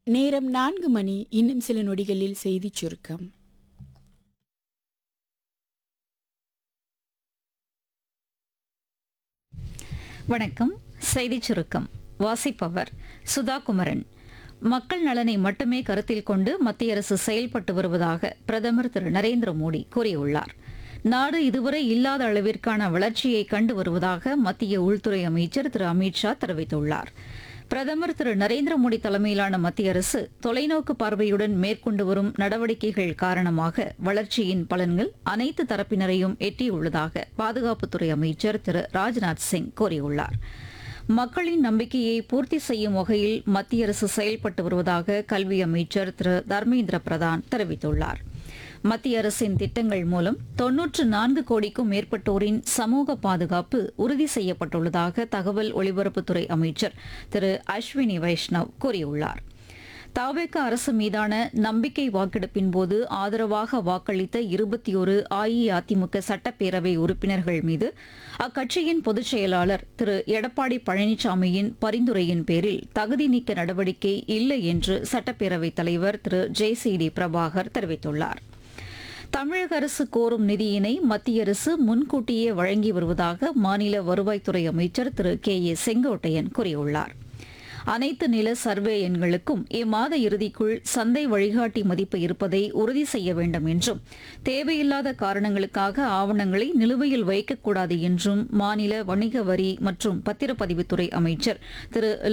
நேரம் நான்கு மணி இன்னும் சில நொடிகளில் செய்திச் சுருக்கம் வணக்கம் செய்திச் சுருக்கம் வாசிப்பவர் சுதா குமரன் மக்கள் நலனை மட்டுமே கருத்தில் கொண்டு மத்திய அரசு செயல்பட்டு வருவதாக பிரதமர் திரு நரேந்திர மோடி கூறியுள்ளார் நாடு இதுவரை இல்லாத அளவிற்கான வளர்ச்சியை கண்டு வருவதாக மத்திய உள்துறை அமைச்சர் திரு அமித்ஷா தெரிவித்துள்ளார் பிரதமர் திரு நரேந்திர மோடி தலைமையிலான மத்திய அரசு தொலைநோக்கு பார்வையுடன் மேற்கொண்டு வரும் நடவடிக்கைகள் காரணமாக வளர்ச்சியின் பலன்கள் அனைத்து தரப்பினரையும் எட்டியுள்ளதாக பாதுகாப்புத்துறை அமைச்சர் திரு ராஜ்நாத் சிங் கூறியுள்ளார் மக்களின் நம்பிக்கையை பூர்த்தி செய்யும் வகையில் மத்திய அரசு செயல்பட்டு வருவதாக கல்வி அமைச்சர் திரு தர்மேந்திர பிரதான் தெரிவித்துள்ளார் மத்திய அரசின் திட்டங்கள் மூலம் தொன்னூற்று நான்கு கோடிக்கும் மேற்பட்டோரின் சமூக பாதுகாப்பு உறுதி செய்யப்பட்டுள்ளதாக தகவல் ஒலிபரப்புத்துறை அமைச்சர் திரு அஸ்வினி வைஷ்ணவ் கூறியுள்ளார் தாவேக அரசு மீதான நம்பிக்கை வாக்கெடுப்பின் போது ஆதரவாக வாக்களித்த இருபத்தி ஒரு அஇஅதிமுக சட்டப்பேரவை உறுப்பினர்கள் மீது அக்கட்சியின் பொதுச் செயலாளர் திரு எடப்பாடி பழனிசாமியின் பரிந்துரையின் பேரில் தகுதி நீக்க நடவடிக்கை இல்லை என்று சட்டப்பேரவைத் தலைவர் திரு ஜெய்சிடி பிரபாகர் தெரிவித்துள்ளார் தமிழக அரசு கோரும் நிதியினை மத்திய அரசு முன்கூட்டியே வழங்கி வருவதாக மாநில வருவாய்த்துறை அமைச்சர் திரு கே ஏ செங்கோட்டையன் கூறியுள்ளார் அனைத்து நில சர்வே எண்களுக்கும் இம்மாத இறுதிக்குள் சந்தை வழிகாட்டி மதிப்பு இருப்பதை உறுதி செய்ய வேண்டும் என்றும் தேவையில்லாத காரணங்களுக்காக ஆவணங்களை நிலுவையில் வைக்கக்கூடாது என்றும் மாநில வணிக வரி மற்றும் பத்திரப்பதிவுத்துறை அமைச்சர் திரு